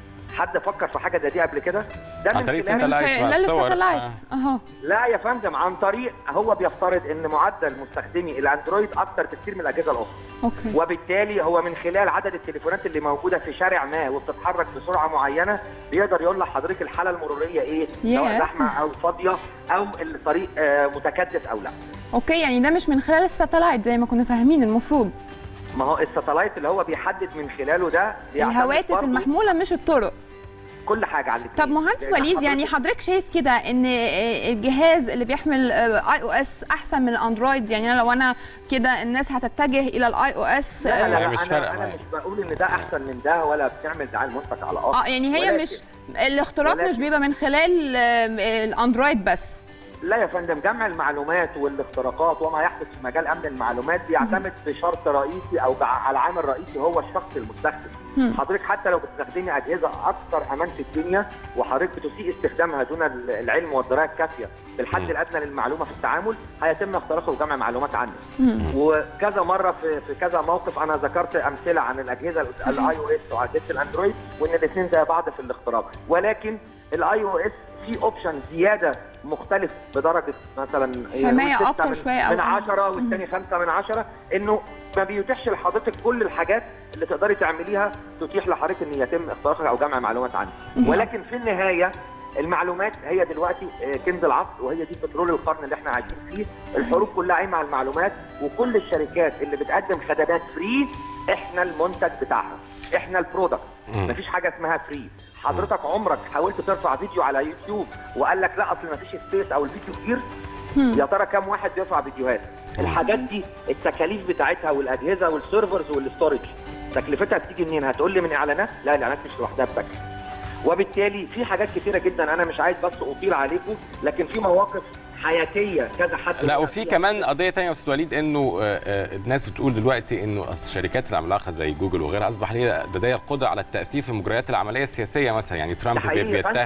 حد فكر في حاجه زي دي قبل كده ده عن من طريق خلال- ساتلايت من مع خلال الصور. الساتلايت آه. اهو لا يا فندم عن طريق هو بيفترض ان معدل مستخدمي الاندرويد اكتر بكتير من الاجهزه الاخرى اوكي وبالتالي هو من خلال عدد التليفونات اللي موجوده في شارع ما وبتتحرك بسرعه معينه بيقدر يقول لحضرتك الحاله المروريه ايه سواء ياه. زحمه او فاضيه او الطريق آه، متكدس او لا اوكي يعني ده مش من خلال الساتلايت زي ما كنا فاهمين المفروض ما هو الساتلايت اللي هو بيحدد من خلاله ده بيعتمد الهواتف برضه المحموله مش الطرق كل حاجه على الاتنين. طب مهندس لأن وليد يعني حضرتك- حضرتك شايف كده ان الجهاز اللي بيحمل اي او اس احسن من الاندرويد يعني أنا لو انا كده الناس هتتجه الى الاي او اس لا لا لا هي مش أنا, فارقة انا معايا. مش بقول ان ده احسن من ده ولا بتعمل دعايه المنتج على اخر اه يعني هي ولكن- مش الاختراق مش ولكن- بيبقى من خلال آم، الاندرويد بس لا يا فندم جمع المعلومات والاختراقات وما يحدث في مجال امن المعلومات بيعتمد بشرط رئيسي او بع- على عامل رئيسي هو الشخص المستخدم مم. حضرتك حتى لو بتستخدمي اجهزه اكثر امان في الدنيا وحضرتك بتسيء استخدامها دون ال- العلم والدرايه الكافيه بالحد مم. الادنى للمعلومه في التعامل هيتم اختراقه وجمع معلومات عنه مم. وكذا مره في في كذا موقف انا ذكرت امثله عن الاجهزه صحيح. الاي او اس واجهزه الاندرويد وان الاثنين زي بعض في الاختراق ولكن الاي او اس في اوبشن زياده مختلف بدرجه مثلا حماية ستة أكتر من شوية أو من أقل. 10 والثاني 5 من 10 انه ما بيتيحش لحضرتك كل الحاجات اللي تقدري تعمليها تتيح لحضرتك ان يتم اختراقها او جمع معلومات عنها مم. ولكن في النهايه المعلومات هي دلوقتي آه، كنز العصر وهي دي بترول القرن اللي احنا عايشين فيه الحروب كلها قايمه على المعلومات وكل الشركات اللي بتقدم خدمات فري احنا المنتج بتاعها احنا البرودكت مم. مفيش حاجه اسمها فري حضرتك عمرك حاولت ترفع فيديو على يوتيوب وقال لك لا اصل مفيش سبيس او الفيديو كتير مم. يا ترى كام واحد بيرفع فيديوهات الحاجات دي التكاليف بتاعتها والاجهزه والسيرفرز والستورج تكلفتها بتيجي منين هتقول لي من اعلانات لا الاعلانات مش لوحدها بتكلف وبالتالي في حاجات كتيره جدا انا مش عايز بس اطيل عليكم لكن في مواقف حياتيه كذا حد لا وقع وفي فيها. كمان قضيه تانية يا استاذ وليد انه آه، آه، الناس بتقول دلوقتي انه الشركات العملاقه زي جوجل وغيرها اصبح ليها لديها القدره على التاثير في مجريات العمليه السياسيه مثلا يعني ترامب ده حقيقي بي- يا فندم. بيتهم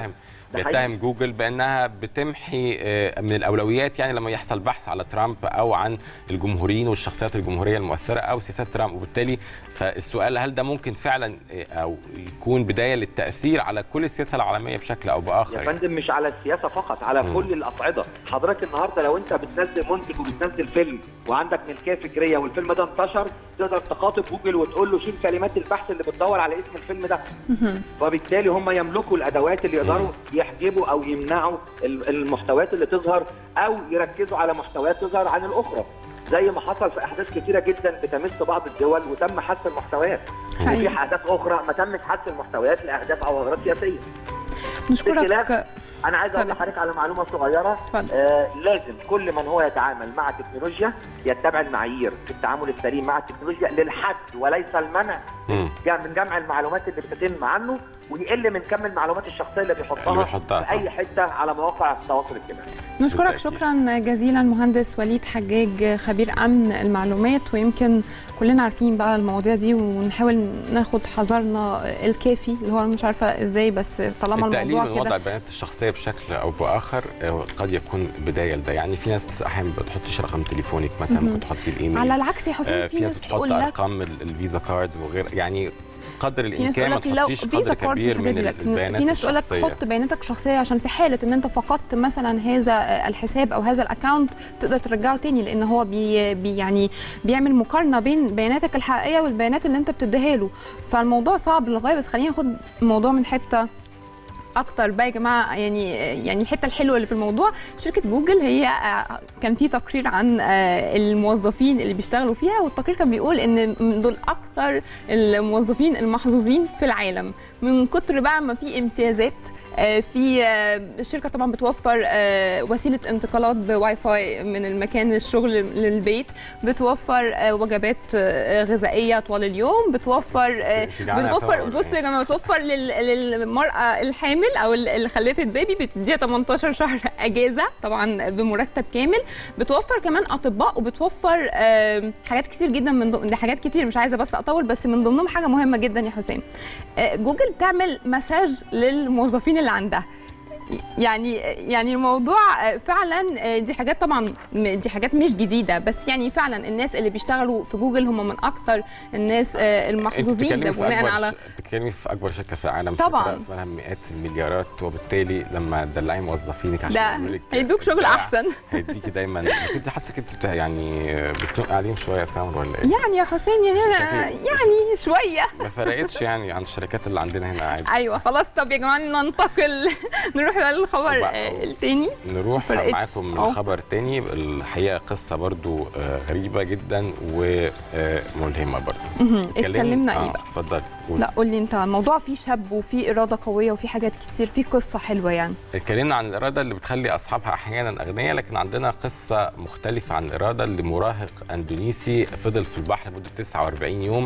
ده بيتهم جوجل بانها بتمحي آه، من الاولويات يعني لما يحصل بحث على ترامب او عن الجمهوريين والشخصيات الجمهوريه المؤثره او سياسات ترامب وبالتالي فالسؤال هل ده ممكن فعلا آه، او يكون بدايه للتاثير على كل السياسه العالميه بشكل او باخر يا يعني. فندم مش على السياسه فقط على مم. كل الاصعده حضرتك النهارده لو انت بتنزل منتج وبتنزل فيلم وعندك ملكيه فكريه والفيلم ده انتشر تقدر تخاطب جوجل وتقول له شيل كلمات البحث اللي بتدور على اسم الفيلم ده وبالتالي هم يملكوا الادوات اللي يقدروا يحجبوا او يمنعوا ال- المحتويات اللي تظهر او يركزوا على محتويات تظهر عن الاخرى زي ما حصل في احداث كتيره جدا بتمس بعض الدول وتم حذف المحتويات وفي حقيقي. احداث اخرى ما تمش حذف المحتويات لاهداف او اغراض سياسيه نشكرك بخلاف- انا عايز اقول اتفضل. لحضرتك على معلومه صغيره اتفضل. آه لازم كل من هو يتعامل مع التكنولوجيا يتبع المعايير في التعامل السليم مع التكنولوجيا للحد وليس المنع مم. جا- من جمع المعلومات اللي بتتم عنه ويقل من كم المعلومات الشخصيه اللي بيحطها, اللي بيحطها، في اي حته على مواقع التواصل الاجتماعي نشكرك بالتأكيد. شكرا جزيلا مهندس وليد حجاج خبير امن المعلومات ويمكن كلنا عارفين بقى المواضيع دي ونحاول ناخد حذرنا الكافي اللي هو أنا مش عارفه ازاي بس طالما التقليل الموضوع من وضع كده البيانات الشخصيه بشكل او باخر آه، قد يكون بدايه لده يعني في ناس احيانا ما بتحطش رقم تليفونك مثلا مهم. ممكن تحطي الايميل على العكس يا حسين آه، في ناس بتحط تقول لك ارقام ال- الفيزا كاردز وغير يعني قدر في ناس الامكان تقول ما لك لو تحطيش فيزا قدر كارد كبير الحاجات من دي لكن البيانات في ناس تقول لك الشخصية. حط بياناتك الشخصيه عشان في حاله ان انت فقدت مثلا هذا الحساب او هذا الاكونت تقدر ترجعه تاني لان هو بي بي يعني بيعمل مقارنه بين بياناتك الحقيقيه والبيانات اللي انت بتديها له فالموضوع صعب للغايه بس خلينا ناخد الموضوع من حته اكتر بقى يا جماعه يعني يعني الحته الحلوه اللي في الموضوع شركه جوجل هي آه، كان في تقرير عن آه، الموظفين اللي بيشتغلوا فيها والتقرير كان بيقول ان من دول اكتر الموظفين المحظوظين في العالم من كتر بقى ما في امتيازات آه، في آه، الشركه طبعا بتوفر آه، وسيله انتقالات بواي فاي من المكان الشغل للبيت بتوفر آه، وجبات آه، غذائيه طوال اليوم بتوفر آه، انت جعانة بتوفر فورا بص يعني. يا جماعه بتوفر لل- للمراه الحامل او اللي خلفت بيبي بتديها 18 شهر اجازه طبعا بمرتب كامل بتوفر كمان اطباء وبتوفر آم، حاجات كتير جدا من ضمن ده حاجات كتير مش عايزه بس اطول بس من ضمنهم حاجه مهمه جدا يا حسام آه، جوجل بتعمل مساج للموظفين اللي عندها يعني يعني الموضوع فعلا دي حاجات طبعا دي حاجات مش جديده بس يعني فعلا الناس اللي بيشتغلوا في جوجل هم من اكثر الناس انت المحظوظين بتتكلمي ده في بناء اكبر على ش... بتتكلمي في اكبر شركه في العالم طبعاً. شركة اسمها مئات المليارات وبالتالي لما تدلعي موظفينك عشان ده يعملوا لك هيدوك شغل إبداع، احسن هيديكي دايما بس انت حاسه انت بتاع يعني بتنقي عليهم شويه يا سامر ولا ايه؟ يعني يا حسام يعني أنا شكلي- يعني شويه ما فرقتش يعني عن الشركات اللي عندنا هنا عادي ايوه خلاص طب يا جماعه ننتقل نروح بقى للخبر طبعاً. آه، التاني نروح فرقتش. معاكم أه. لخبر تاني الحقيقه قصه برضو آه، غريبه جدا وملهمه برضو مهم. اتكلم- اتكلمنا آه، ايه بقى اتفضلي قولي. لا قول لي انت الموضوع فيه شاب وفيه اراده قويه وفيه حاجات كتير فيه قصه حلوه يعني اتكلمنا عن الاراده اللي بتخلي اصحابها احيانا اغنياء لكن عندنا قصه مختلفه عن الاراده اللي مراهق اندونيسي فضل في البحر لمده 49 يوم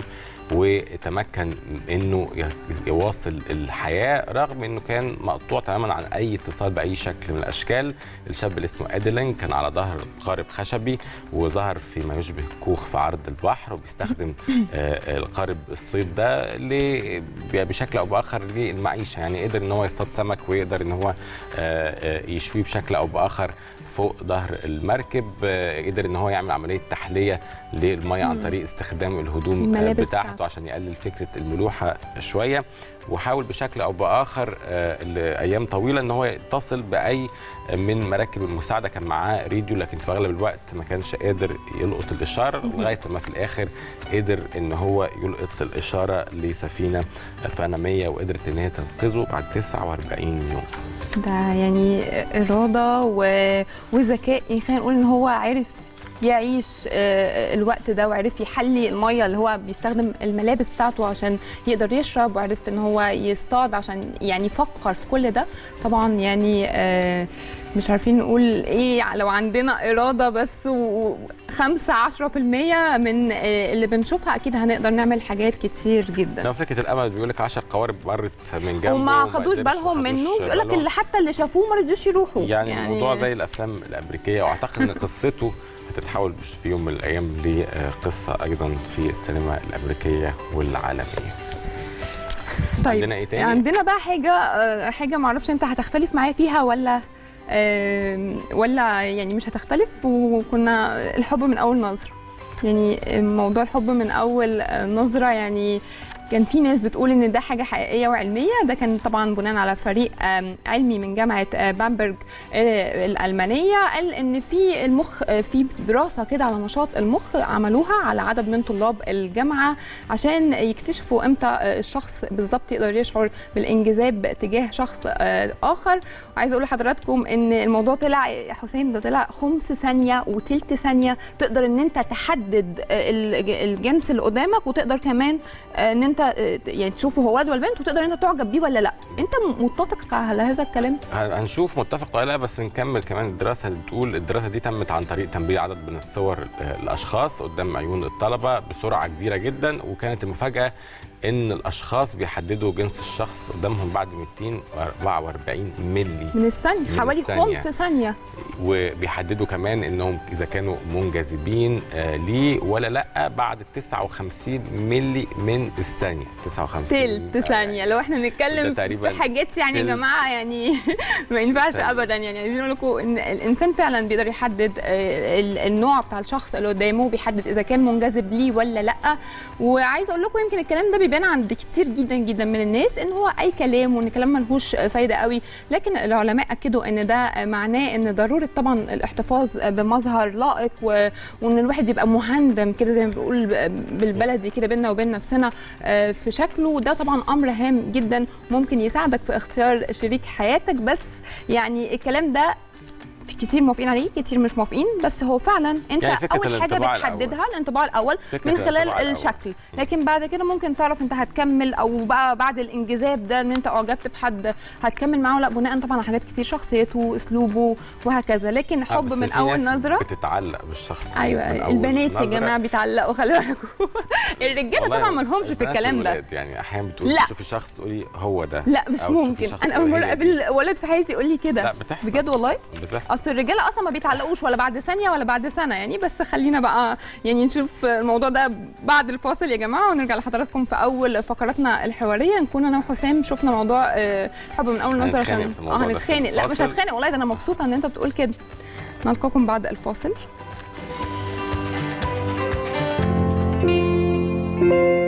وتمكن انه يواصل الحياه رغم انه كان مقطوع تماما عن اي اتصال باي شكل من الاشكال الشاب اللي اسمه ادلين كان على ظهر قارب خشبي وظهر في ما يشبه كوخ في عرض البحر وبيستخدم آه، القارب الصيد ده ل- بشكل او باخر للمعيشه يعني قدر ان هو يصطاد سمك ويقدر ان هو آه، آه، يشويه بشكل او باخر فوق ظهر المركب آه، قدر ان هو يعمل عمليه تحليه للميه عن طريق استخدام الهدوم آه، الملابس بتاعته بتاعته. عشان يقلل فكره الملوحه شويه وحاول بشكل او باخر آه، لايام طويله ان هو يتصل باي من مراكب المساعده كان معاه راديو لكن في اغلب الوقت ما كانش قادر يلقط الاشاره لغايه ما في الاخر قدر ان هو يلقط الاشاره لسفينه باناميه وقدرت ان هي تنقذه بعد 49 يوم ده يعني اراده و... وذكاء يعني خلينا نقول ان هو عرف يعيش آه، الوقت ده وعرف يحلي الميه اللي هو بيستخدم الملابس بتاعته عشان يقدر يشرب وعرف ان هو يصطاد عشان يعني يفكر في كل ده طبعا يعني آه، مش عارفين نقول ايه لو عندنا اراده بس وخمسة عشرة في المية من آه، اللي بنشوفها اكيد هنقدر نعمل حاجات كتير جدا لو فكره الامل بيقول لك 10 قوارب مرت من جنبه وما وما خدوش قدرش- بالهم ما منه خدوش بيقول لك بالهم. اللي حتى اللي شافوه ما رضيوش يروحوا يعني, يعني الموضوع زي الافلام الامريكيه واعتقد ان قصته هتتحول في يوم من الايام لقصه ايضا في السينما الامريكيه والعالميه طيب عندنا ايه تاني؟ عندنا بقى حاجه آه، حاجه معرفش انت هتختلف معايا فيها ولا آه، ولا يعني مش هتختلف وكنا الحب من اول نظره يعني موضوع الحب من اول آه، نظره يعني كان في ناس بتقول ان ده حاجه حقيقيه وعلميه ده كان طبعا بناء على فريق آم، علمي من جامعه آه، بامبرج آه، الالمانيه قال ان في المخ آه، في دراسه كده على نشاط المخ عملوها على عدد من طلاب الجامعه عشان يكتشفوا امتى آه، الشخص بالظبط يقدر يشعر بالانجذاب تجاه شخص آه، اخر وعايزه اقول لحضراتكم ان الموضوع طلع يا حسام ده طلع خمس ثانيه وتلت ثانيه تقدر ان انت تحدد آه، الج- الجنس اللي قدامك وتقدر كمان آه، ان انت آه، يعني تشوفه هو ولد ولا بنت وتقدر ان انت تعجب بيه ولا لا انت متفق على هذا الكلام هن- هنشوف متفق ولا لا بس نكمل كمان الدراسه اللي بتقول الدراسه دي تمت عن طريق تنبيه عدد من الصور آه، الاشخاص قدام عيون الطلبه بسرعه كبيره جدا وكانت المفاجاه ان الاشخاص بيحددوا جنس الشخص قدامهم بعد 244 ملي من الثانيه من حوالي الثانية. خمس ثانيه وبيحددوا كمان انهم اذا كانوا منجذبين آه، ليه ولا لا بعد 59 ملي من الثانيه 59 تلت آه، ثانيه لو احنا ده بنتكلم تقريباً في حاجات يعني يا تلت جماعه يعني ما ينفعش ثانية. ابدا يعني عايزين اقول لكم ان الانسان فعلا بيقدر يحدد آه، ال- النوع بتاع الشخص اللي قدامه بيحدد اذا كان منجذب ليه ولا لا وعايزه اقول لكم يمكن الكلام ده بيبان عند كتير جدا جدا من الناس ان هو اي كلام وان كلام ملهوش فايده قوي لكن العلماء اكدوا ان ده معناه ان ضروره طبعا الاحتفاظ بمظهر لائق و... وان الواحد يبقى مهندم كده زي ما بنقول ب- بالبلدي كده بينا وبين نفسنا آه، في شكله وده طبعا امر هام جدا ممكن يساعدك في اختيار شريك حياتك بس يعني الكلام ده في كتير موافقين عليه كتير مش موافقين بس هو فعلا انت يعني فكرة اول حاجه الانطباع بتحددها الانطباع الاول فكرة من خلال الانطباع الأول. الشكل لكن بعد كده ممكن تعرف انت هتكمل او بقى بعد الانجذاب ده ان انت اعجبت بحد هتكمل معاه ولا بناء طبعا على حاجات كتير شخصيته اسلوبه وهكذا لكن آه، حب بس من في اول ناس نظره بتتعلق بالشخص ايوه من أول البنات يا نظرة. جماعه بيتعلقوا خلي بالكم الرجاله والله طبعا ما لهمش في البنات الكلام ده والولاد يعني احيانا بتقولي لا. تشوفي شخص تقولي هو ده لا مش أو تشوفي ممكن شخص انا اول تقولي مره هي دي. اقابل ولد في حياتي يقول لي لا كده بتحصل بجد والله بتحصل اصل الرجاله اصلا ما بيتعلقوش ولا بعد ثانيه ولا بعد سنه يعني بس خلينا بقى يعني نشوف الموضوع ده بعد الفاصل يا جماعه ونرجع لحضراتكم في اول فقراتنا الحواريه نكون انا وحسام شفنا موضوع آه، حب من اول نظره هنتخانق عشان في الموضوع ده في هنتخانق لا مش الفاصل. هتخانق والله ده انا مبسوطه ان انت بتقول كده نلقاكم بعد الفاصل